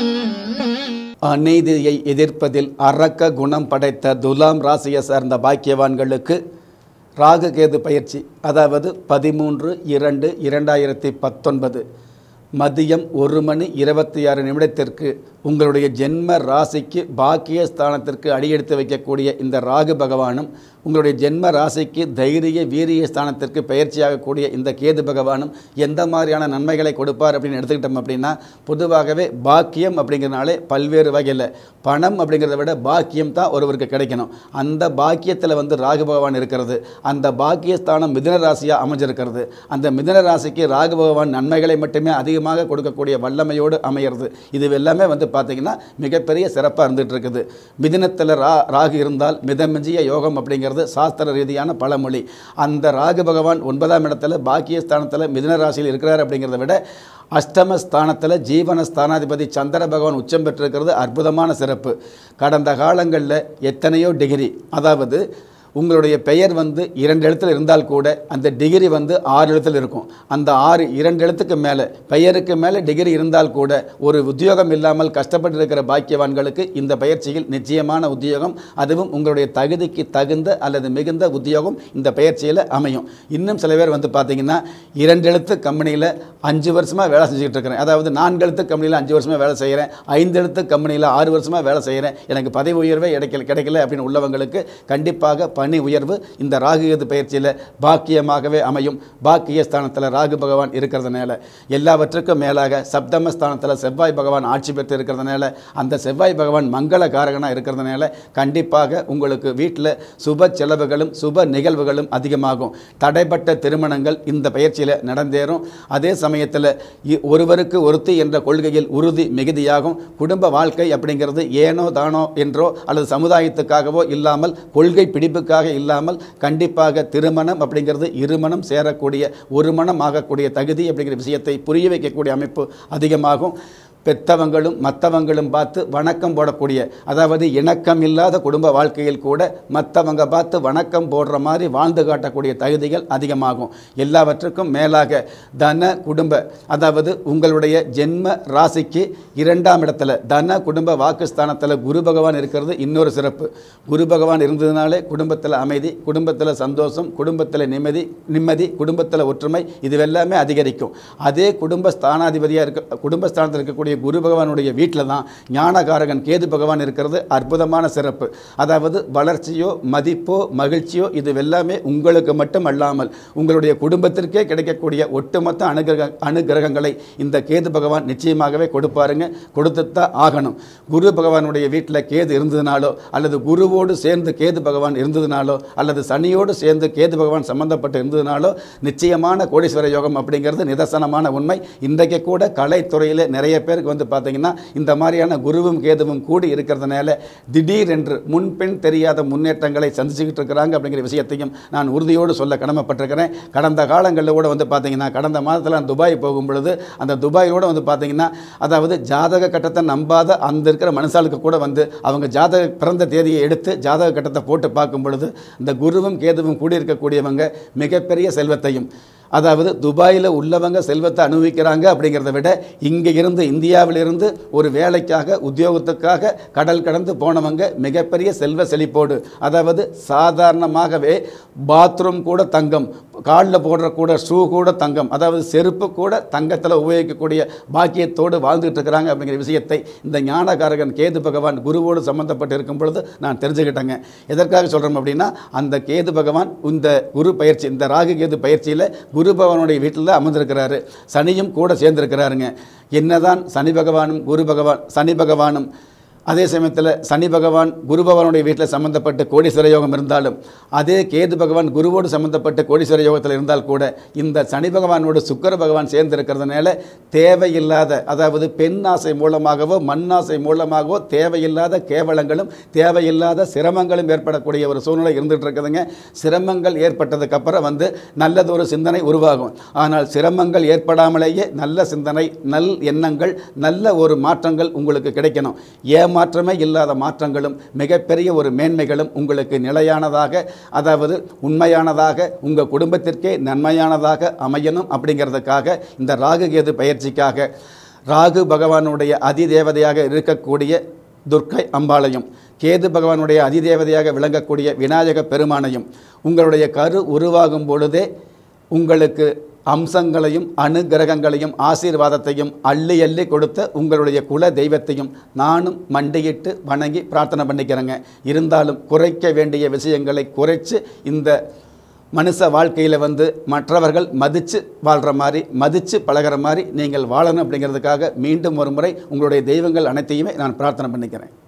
அநீதியை எதிர்ப்பதில் அரக்க குணம் படைத்த துலாம் ராசியை சார்ந்த பாக்கியவான்களுக்கு ராகு கேது பயிற்சி அதாவது பதிமூன்று இரண்டு இரண்டாயிரத்தி பத்தொன்பது மதியம் ஒரு மணி இருபத்தி ஆறு நிமிடத்திற்கு உங்களுடைய ஜென்ம ராசிக்கு பாக்கிய ஸ்தானத்திற்கு அடியெடுத்து வைக்கக்கூடிய இந்த ராகு பகவானும் உங்களுடைய ஜென்ம ராசிக்கு தைரிய வீரிய ஸ்தானத்திற்கு பயிற்சியாகக்கூடிய இந்த கேது பகவானும் எந்த மாதிரியான நன்மைகளை கொடுப்பார் அப்படின்னு எடுத்துக்கிட்டோம் அப்படின்னா பொதுவாகவே பாக்கியம் அப்படிங்கிறனாலே பல்வேறு வகையில் பணம் அப்படிங்கிறத விட பாக்கியம் தான் ஒருவருக்கு கிடைக்கணும் அந்த பாக்கியத்தில் வந்து ராகு பகவான் இருக்கிறது அந்த பாக்கியஸ்தானம் மிதுன ராசியாக அமைஞ்சிருக்கிறது அந்த மிதுன ராசிக்கு ராகு பகவான் நன்மைகளை மட்டுமே அதிகமாக கொடுக்கக்கூடிய வல்லமையோடு அமையிறது இது எல்லாமே வந்து பார்த்தீங்கன்னா மிகப்பெரிய சிறப்பாக இருந்துகிட்டு இருக்குது மிதுனத்தில் ரா ராகு இருந்தால் மிதமிஞ்சிய யோகம் அப்படிங்கிறது சாஸ்திர ரீதியான பழமொழி அந்த ராகு பகவான் ஒன்பதாம் இடத்துல பாக்கியஸ்தானத்தில் மிதுன ராசியில் இருக்கிறார் அப்படிங்கிறத விட அஷ்டம ஸ்தானத்தில் ஜீவன ஸ்தானாதிபதி சந்திர பகவான் உச்சம் பெற்றிருக்கிறது அற்புதமான சிறப்பு கடந்த காலங்களில் எத்தனையோ டிகிரி அதாவது உங்களுடைய பெயர் வந்து இரண்டு எழுத்தில் இருந்தால் கூட அந்த டிகிரி வந்து ஆறு எழுத்தில் இருக்கும் அந்த ஆறு இரண்டு எழுத்துக்கு மேலே பெயருக்கு மேலே டிகிரி இருந்தால் கூட ஒரு உத்தியோகம் இல்லாமல் கஷ்டப்பட்டு இருக்கிற பாக்கியவான்களுக்கு இந்த பயிற்சியில் நிச்சயமான உத்தியோகம் அதுவும் உங்களுடைய தகுதிக்கு தகுந்த அல்லது மிகுந்த உத்தியோகம் இந்த பயிற்சியில் அமையும் இன்னும் சில பேர் வந்து பார்த்தீங்கன்னா இரண்டு எழுத்து கம்பெனியில் அஞ்சு வருஷமாக வேலை செஞ்சுக்கிட்டு இருக்கிறேன் அதாவது நான்கு எழுத்து கம்பெனியில் அஞ்சு வருஷமாக வேலை செய்கிறேன் ஐந்து எழுத்து கம்பெனியில் ஆறு வருஷமாக வேலை செய்கிறேன் எனக்கு பதவி உயர்வே கிடைக்கல கிடைக்கல அப்படின்னு உள்ளவங்களுக்கு கண்டிப்பாக பணி உயர்வு இந்த ராகு கேது பயிற்சியில் பாக்கியமாகவே அமையும் பாக்கிய ஸ்தானத்தில் ராகு பகவான் இருக்கிறதுனால எல்லாவற்றுக்கும் மேலாக சப்தம ஸ்தானத்தில் செவ்வாய் பகவான் ஆட்சி பெற்று இருக்கிறதுனால அந்த செவ்வாய் பகவான் மங்கள காரகனாக இருக்கிறதுனால கண்டிப்பாக உங்களுக்கு வீட்டில் சுப செலவுகளும் சுப நிகழ்வுகளும் அதிகமாகும் தடைப்பட்ட திருமணங்கள் இந்த பயிற்சியில் நடந்தேறும் அதே சமயத்தில் இ- ஒருவருக்கு ஒருத்தி என்ற கொள்கையில் உறுதி மிகுதியாகும் குடும்ப வாழ்க்கை அப்படிங்கிறது ஏனோ தானோ என்றோ அல்லது சமுதாயத்துக்காகவோ இல்லாமல் கொள்கை பிடிப்புக்காக இல்லாமல் கண்டிப்பாக திருமணம் அப்படிங்கிறது இருமணம் சேரக்கூடிய ஒரு மனம் ஆகக்கூடிய தகுதி அப்படிங்கிற விஷயத்தை புரிய வைக்கக்கூடிய அமைப்பு அதிகமாகும் பெத்தவங்களும் மற்றவங்களும் பார்த்து வணக்கம் போடக்கூடிய அதாவது இணக்கம் இல்லாத குடும்ப வாழ்க்கையில் கூட மற்றவங்க பார்த்து வணக்கம் போடுற மாதிரி வாழ்ந்து காட்டக்கூடிய தகுதிகள் அதிகமாகும் எல்லாவற்றுக்கும் மேலாக தன குடும்ப அதாவது உங்களுடைய ஜென்ம ராசிக்கு இரண்டாம் இடத்துல தன குடும்ப வாக்குஸ்தானத்தில் குரு பகவான் இருக்கிறது இன்னொரு சிறப்பு குரு பகவான் இருந்ததுனாலே குடும்பத்தில் அமைதி குடும்பத்தில் சந்தோஷம் குடும்பத்தில் நிம்மதி நிம்மதி குடும்பத்தில் ஒற்றுமை இது எல்லாமே அதிகரிக்கும் அதே குடும்ப ஸ்தானாதிபதியாக இருக்க குடும்பஸ்தானத்தில் இருக்கக்கூடிய குரு பகவானுடைய வீட்டில் தான் ஞானகாரகன் கேது பகவான் இருக்கிறது அற்புதமான சிறப்பு அதாவது வளர்ச்சியோ மதிப்போ மகிழ்ச்சியோ இது எல்லாமே உங்களுக்கு மட்டும் அல்லாமல் உங்களுடைய குடும்பத்திற்கே கிடைக்கக்கூடிய ஒட்டுமொத்த அனுகிரக அனுகிரகங்களை இந்த கேது பகவான் நிச்சயமாகவே கொடுப்பாருங்க கொடுத்துத்தான் ஆகணும் குரு பகவானுடைய வீட்டில் கேது இருந்ததுனாலோ அல்லது குருவோடு சேர்ந்து கேது பகவான் இருந்ததுனாலோ அல்லது சனியோடு சேர்ந்து கேது பகவான் சம்பந்தப்பட்டு இருந்ததுனாலோ நிச்சயமான கோடீஸ்வர யோகம் அப்படிங்கிறது நிதர்சனமான உண்மை இன்றைக்கு கூட கலைத்துறையில் நிறைய பேருக்கு வந்து பார்த்தீங்கன்னா இந்த மாதிரியான குருவும் கேதுவும் கூடி இருக்கிறதுனால திடீர் என்று முன்பின் தெரியாத முன்னேற்றங்களை சந்திச்சுக்கிட்டு இருக்கிறாங்க அப்படிங்கிற விஷயத்தையும் நான் உறுதியோடு சொல்ல கடமைப்பட்டிருக்கிறேன் கடந்த காலங்களில் கூட வந்து பார்த்தீங்கன்னா கடந்த மாதத்தில் நான் துபாய் போகும் பொழுது அந்த துபாயோட வந்து பார்த்தீங்கன்னா அதாவது ஜாதக கட்டத்தை நம்பாத அந்த இருக்கிற மனுஷாளுக்கு கூட வந்து அவங்க ஜாதக பிறந்த தேதியை எடுத்து ஜாதக கட்டத்தை போட்டு பார்க்கும் பொழுது இந்த குருவும் கேதுவும் கூடியிருக்கக்கூடியவங்க மிகப்பெரிய செல்வத்தையும் அதாவது துபாயில் உள்ளவங்க செல்வத்தை அனுபவிக்கிறாங்க அப்படிங்கிறத விட இங்கே இருந்து இந்தியாவிலிருந்து ஒரு வேலைக்காக உத்தியோகத்துக்காக கடல் கடந்து போனவங்க மிகப்பெரிய செல்வ செழிப்போடு அதாவது சாதாரணமாகவே பாத்ரூம் கூட தங்கம் காலில் போடுற கூட ஷூ கூட தங்கம் அதாவது செருப்பு கூட தங்கத்தில் உபயோகிக்கக்கூடிய பாக்கியத்தோடு வாழ்ந்துட்டு இருக்கிறாங்க அப்படிங்கிற விஷயத்தை இந்த ஞானகாரகன் கேது பகவான் குருவோடு சம்பந்தப்பட்டு இருக்கும் பொழுது நான் தெரிஞ்சுக்கிட்டேங்க எதற்காக சொல்கிறோம் அப்படின்னா அந்த கேது பகவான் இந்த குரு பயிற்சி இந்த ராகு கேது பயிற்சியில் குரு பகவானுடைய வீட்டில் அமர்ந்திருக்கிறாரு சனியும் கூட சேர்ந்திருக்கிறாருங்க என்னதான் சனி பகவானும் குரு பகவான் சனி பகவானும் அதே சமயத்தில் சனி பகவான் குரு பகவானுடைய வீட்டில் சம்பந்தப்பட்ட கோடீஸ்வர யோகம் இருந்தாலும் அதே கேது பகவான் குருவோடு சம்பந்தப்பட்ட கோடீஸ்வர யோகத்தில் இருந்தால் கூட இந்த சனி பகவானோடு சுக்கிர பகவான் சேர்ந்து இருக்கிறதுனால தேவையில்லாத அதாவது பெண் ஆசை மூலமாகவோ மண்ணாசை மூலமாகவோ தேவையில்லாத கேவலங்களும் தேவையில்லாத சிரமங்களும் ஏற்படக்கூடிய ஒரு சூழ்நிலை இருந்துகிட்டு இருக்குதுங்க சிரமங்கள் ஏற்பட்டதுக்கு அப்புறம் வந்து நல்லதொரு சிந்தனை உருவாகும் ஆனால் சிரமங்கள் ஏற்படாமலேயே நல்ல சிந்தனை நல் எண்ணங்கள் நல்ல ஒரு மாற்றங்கள் உங்களுக்கு கிடைக்கணும் ஏமாற்றமே இல்லாத மாற்றங்களும் மிகப்பெரிய ஒரு மேன்மைகளும் உங்களுக்கு நிலையானதாக அதாவது உண்மையானதாக உங்கள் குடும்பத்திற்கே நன்மையானதாக அமையணும் அப்படிங்கிறதுக்காக இந்த ராகு கேது பயிற்சிக்காக ராகு பகவானுடைய அதிதேவதையாக இருக்கக்கூடிய துர்க்கை அம்பாளையும் கேது பகவானுடைய அதிதேவதையாக விளங்கக்கூடிய விநாயக பெருமானையும் உங்களுடைய கரு உருவாகும் பொழுதே உங்களுக்கு அம்சங்களையும் அனுகிரகங்களையும் ஆசீர்வாதத்தையும் அள்ளி அள்ளி கொடுத்த உங்களுடைய குல தெய்வத்தையும் நானும் மண்டியிட்டு வணங்கி பிரார்த்தனை பண்ணிக்கிறேங்க இருந்தாலும் குறைக்க வேண்டிய விஷயங்களை குறைச்சு இந்த மனுஷ வாழ்க்கையில் வந்து மற்றவர்கள் மதித்து வாழ்கிற மாதிரி மதித்து பழகிற மாதிரி நீங்கள் வாழணும் அப்படிங்கிறதுக்காக மீண்டும் ஒரு முறை உங்களுடைய தெய்வங்கள் அனைத்தையுமே நான் பிரார்த்தனை பண்ணிக்கிறேன்